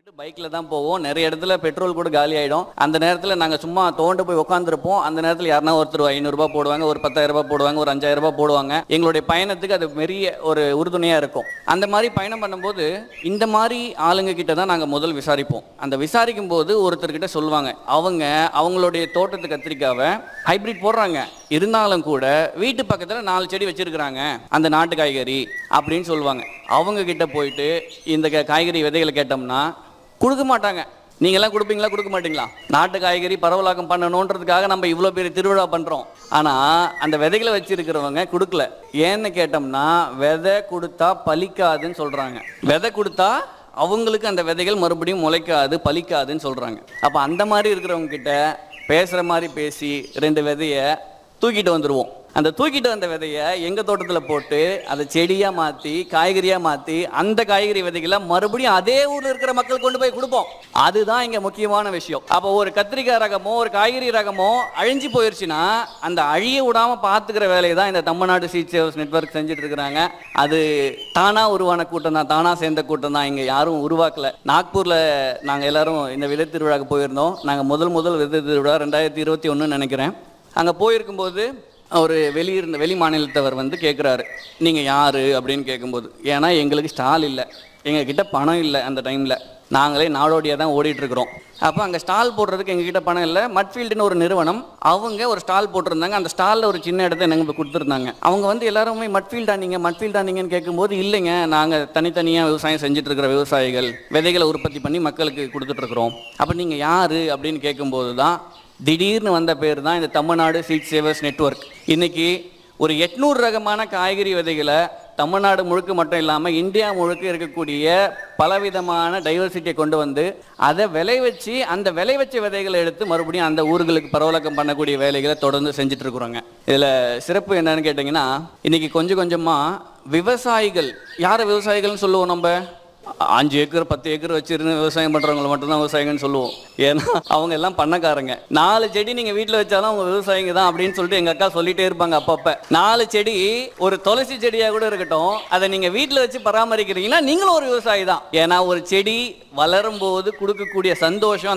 பைக்ல தான் போவோம் நிறைய இடத்துல பெட்ரோல் கூட காலி ஆயிடும் அந்த நேரத்துல நாங்க சும்மா தோண்டு போய் உட்காந்துருப்போம் அந்த நேரத்துல யாருனா ஒருத்தர் ஐநூறு ரூபாய் போடுவாங்க ஒரு பத்தாயிரம் ரூபாய் போடுவாங்க ஒரு அஞ்சாயிரம் ரூபாய் போடுவாங்க எங்களுடைய பயணத்துக்கு அது பெரிய ஒரு உறுதுணையா இருக்கும் அந்த மாதிரி பயணம் பண்ணும்போது இந்த மாதிரி ஆளுங்க கிட்ட தான் நாங்க முதல் விசாரிப்போம் அந்த விசாரிக்கும் போது ஒருத்தர்கிட்ட சொல்லுவாங்க அவங்க அவங்களுடைய தோட்டத்து கத்திரிக்காவை ஹைபிரிட் போடுறாங்க இருந்தாலும் கூட வீட்டு பக்கத்துல நாலு செடி வச்சிருக்கிறாங்க அந்த நாட்டு காய்கறி அப்படின்னு சொல்லுவாங்க அவங்க கிட்ட போயிட்டு இந்த கா- காய்கறி விதைகளை கேட்டோம்னா கொடுக்க மாட்டாங்க நீங்க எல்லாம் கொடுப்பீங்களா கொடுக்க மாட்டீங்களா நாட்டு காய்கறி பரவலாக்கம் பண்ணணுன்றதுக்காக நம்ம இவ்வளோ பெரிய திருவிழா பண்றோம் ஆனா அந்த விதைகளை வச்சிருக்கிறவங்க கொடுக்கல ஏன்னு கேட்டோம்னா விதை கொடுத்தா பலிக்காதுன்னு சொல்றாங்க விதை கொடுத்தா அவங்களுக்கு அந்த விதைகள் மறுபடியும் முளைக்காது பலிக்காதுன்னு சொல்றாங்க அப்ப அந்த மாதிரி இருக்கிறவங்க கிட்ட பேசுற மாதிரி பேசி ரெண்டு விதைய தூக்கிட்டு வந்துருவோம் அந்த தூக்கிட்டு வந்த விதைய எங்க தோட்டத்துல போட்டு அதை செடியா மாத்தி காய்கறியா மாத்தி அந்த காய்கறி விதைகளை மறுபடியும் அதே ஊர்ல இருக்கிற மக்கள் கொண்டு போய் கொடுப்போம் அதுதான் இங்க முக்கியமான விஷயம் அப்போ ஒரு கத்திரிக்காய் ரகமோ ஒரு காய்கறி ரகமோ அழிஞ்சு போயிருச்சுன்னா அந்த அழிய விடாம பாத்துக்கிற வேலையை தான் இந்த தமிழ்நாடு சீட் சேவர்ஸ் நெட்வொர்க் செஞ்சுட்டு இருக்கிறாங்க அது தானா உருவான கூட்டம் தான் தானா சேர்ந்த கூட்டம் தான் இங்க யாரும் உருவாக்கல நாக்பூர்ல நாங்க எல்லாரும் இந்த விதை திருவிழாக்கு போயிருந்தோம் நாங்க முதல் முதல் விதை திருவிழா ரெண்டாயிரத்தி இருபத்தி ஒண்ணுன்னு நினைக்கிறேன் அங்க போயிருக்கும்போது ஒரு வெளியிருந்த வெளி மாநிலத்தவர் வந்து கேட்குறாரு நீங்கள் யார் அப்படின்னு கேட்கும்போது ஏன்னா எங்களுக்கு ஸ்டால் இல்லை எங்ககிட்ட பணம் இல்லை அந்த டைமில் நாங்களே நாடோடியாக தான் ஓடிட்டு இருக்கிறோம் அப்போ அங்கே ஸ்டால் போடுறதுக்கு எங்ககிட்ட பணம் இல்லை மட்ஃபீல்டுன்னு ஒரு நிறுவனம் அவங்க ஒரு ஸ்டால் போட்டிருந்தாங்க அந்த ஸ்டாலில் ஒரு சின்ன இடத்த எனக்கு கொடுத்துருந்தாங்க அவங்க வந்து எல்லாருமே மட்ஃபீல்டா நீங்கள் மட்ஃபீல்டா நீங்கன்னு கேட்கும்போது இல்லைங்க நாங்கள் தனித்தனியாக விவசாயம் செஞ்சுட்டு இருக்கிற விவசாயிகள் விதைகளை உற்பத்தி பண்ணி மக்களுக்கு கொடுத்துட்ருக்குறோம் அப்போ நீங்கள் யார் அப்படின்னு கேட்கும்போது தான் திடீர்னு வந்த பேர் தான் இந்த தமிழ்நாடு சீட் சேவர்ஸ் நெட்வொர்க் இன்னைக்கு ஒரு எட்நூறு ரகமான காய்கறி விதைகளை தமிழ்நாடு முழுக்க மட்டும் இல்லாமல் இந்தியா முழுக்க இருக்கக்கூடிய பலவிதமான டைவர்சிட்டியை கொண்டு வந்து அதை விளை வச்சு அந்த விளை வச்ச விதைகளை எடுத்து மறுபடியும் அந்த ஊர்களுக்கு பரவலாக்கம் பண்ணக்கூடிய வேலைகளை தொடர்ந்து செஞ்சுட்டு இருக்கிறோங்க இதில் சிறப்பு என்னன்னு கேட்டிங்கன்னா இன்னைக்கு கொஞ்சம் கொஞ்சமாக விவசாயிகள் யாரை விவசாயிகள்னு சொல்லுவோம் நம்ம அஞ்சு ஏக்கர் பத்து ஏக்கர் வச்சிருந்து விவசாயம் பண்றவங்களை மட்டும்தான் விவசாயிங்கன்னு சொல்லுவோம் ஏன்னா அவங்க எல்லாம் பண்ணக்காரங்க நாலு செடி நீங்க வீட்டுல வச்சாலும் அவங்க விவசாயிங்க தான் அப்படின்னு சொல்லிட்டு எங்க அக்கா சொல்லிட்டே இருப்பாங்க அப்பப்ப நாலு செடி ஒரு துளசி செடியா கூட இருக்கட்டும் அதை நீங்க வீட்டுல வச்சு பராமரிக்கிறீங்கன்னா நீங்களும் ஒரு விவசாயி தான் ஏன்னா ஒரு செடி வளரும் போது கொடுக்கக்கூடிய சந்தோஷம்